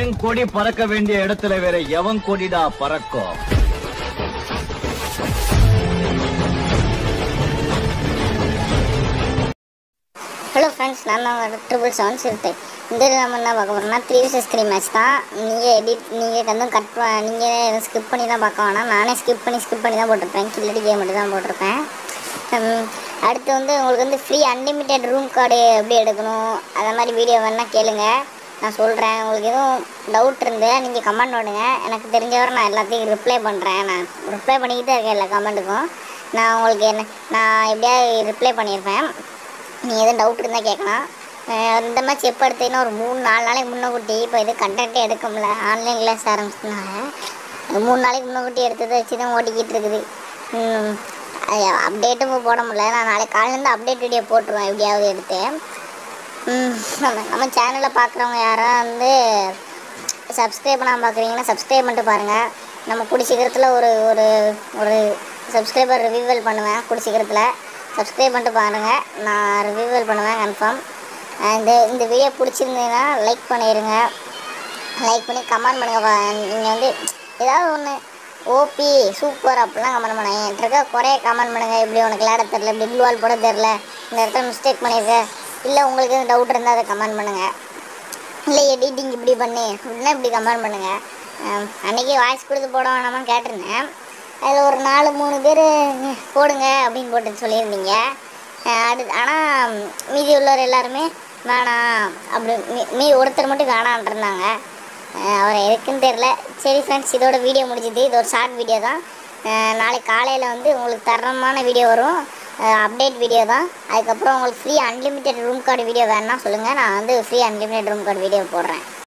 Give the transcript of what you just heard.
என் கொடி பறக்க வேண்டிய இடத்துல வேற எவன் கொடிடா பறக்கும் ஹலோ ஃப்ரெண்ட்ஸ் நான் தான் ட்ரிபிள் செவன் சிறுத்தை இந்த இது நம்ம என்ன பார்க்க போகிறோம்னா த்ரீ வர்சஸ் த்ரீ மேட்ச் தான் நீங்கள் எடிட் நீங்கள் வந்து கட் நீங்கள் எதுவும் ஸ்கிப் பண்ணி தான் பார்க்க வேணாம் நானே ஸ்கிப் பண்ணி ஸ்கிப் பண்ணி தான் போட்டிருப்பேன் கில்லடி கேம் மட்டும் தான் போட்டிருப்பேன் ஹம், அடுத்து வந்து உங்களுக்கு வந்து ஃப்ரீ அன்லிமிட்டெட் ரூம் கார்டு எப்படி எடுக்கணும் அந்த மாதிரி வீடியோ வேணால் கேளுங்க நான் சொல்கிறேன் உங்களுக்கு எதுவும் டவுட் இருந்து நீங்கள் கமெண்ட் பண்ணுங்க எனக்கு தெரிஞ்சவரை நான் எல்லாத்தையும் ரிப்ளை பண்ணுறேன் நான் ரிப்ளை பண்ணிக்கிட்டே இருக்கேன் எல்லா கமெண்ட்டுக்கும் நான் உங்களுக்கு என்ன நான் எப்படியாவது ரிப்ளை பண்ணியிருப்பேன் நீ எதுவும் டவுட் இருந்தால் கேட்கலாம் அஹ் இந்த மேட்ச் எப்போ எடுத்தீங்கன்னா ஒரு மூணு நாலு நாளைக்கு முன்னக்கூட்டி இப்போ இது கண்டென்ட்டே எடுக்க முடியல ஆன்லைன் கிளாஸ் ஆரம்பிச்சதுனால மூணு நாளைக்கு முன்னக்கூட்டி எடுத்ததை வச்சு தான் ஓடிக்கிட்டு இருக்குது அப்டேட்டும் இப்போ போட முடியல நான் நாளைக்கு காலையிலேருந்து அப்டேட் வீடியோ போட்டுருவேன் எப்படியாவது எடுத்து ம், நம்ம நம்ம சேனலில் பார்க்குறவங்க யாரும் வந்து சப்ஸ்கிரைப் பண்ணாமல் பார்க்குறீங்கன்னா சப்ஸ்கிரைப் பண்ணிட்டு பாருங்கள் நம்ம கூடி சீக்கிரத்தில் ஒரு ஒரு ஒரு சப்ஸ்கிரைபர் ரிவியூவல் பண்ணுவேன் கூடி சீக்கிரத்தில் சப்ஸ்கிரைப் பண்ணிட்டு பாருங்கள் நான் ரிவியூவல் பண்ணுவேன் கன்ஃபார்ம் இந்த இந்த வீடியோ பிடிச்சிருந்ததுன்னா லைக் பண்ணிடுங்க லைக் பண்ணி கமெண்ட் பண்ணுங்கள் நீங்கள் வந்து ஏதாவது ஒன்று ஓபி சூப்பர் அப்படிலாம் கமெண்ட் பண்ணுங்க என்கிட்ட இருக்க குறைய கமெண்ட் பண்ணுங்கள் இப்படி உனக்கு விளையாட தெரில இப்படி ப்ளூ வால் போட தெரில இந்த இடத்துல மிஸ்டேக் பண்ணியிருக்க இல்லை உங்களுக்கு எதுவும் டவுட் இருந்தால் அதை கமெண்ட் பண்ணுங்கள் இல்லை எடிட்டிங் இப்படி பண்ணு அப்படின்னா இப்படி கமெண்ட் பண்ணுங்க அஹ் அன்னைக்கு வாய்ஸ் கொடுத்து போட வேணாமான்னு கேட்டிருந்தேன் அதில் ஒரு நாலு மூணு பேர் போடுங்க அப்படின்னு போட்டு சொல்லியிருந்தீங்க அஹ் அது ஆனால் மீதி உள்ளவர் எல்லாருமே வேணாம் அப்படி மீ- மீதி ஒருத்தர் மட்டும் வேணான்ட்டு இருந்தாங்க அஹ் அவர் எதுக்குன்னு தெரில சரி ஃப்ரெண்ட்ஸ் இதோட வீடியோ முடிஞ்சுது இது ஒரு ஷார்ட் வீடியோ தான் அஹ் நாளைக்கு காலையில் வந்து உங்களுக்கு தரமான வீடியோ வரும் அப்டேட் வீடியோ தான் அதுக்கப்புறம் உங்களுக்கு free unlimited room card video வேணும்னா சொல்லுங்கள் நான் வந்து free unlimited room card video போடுறேன்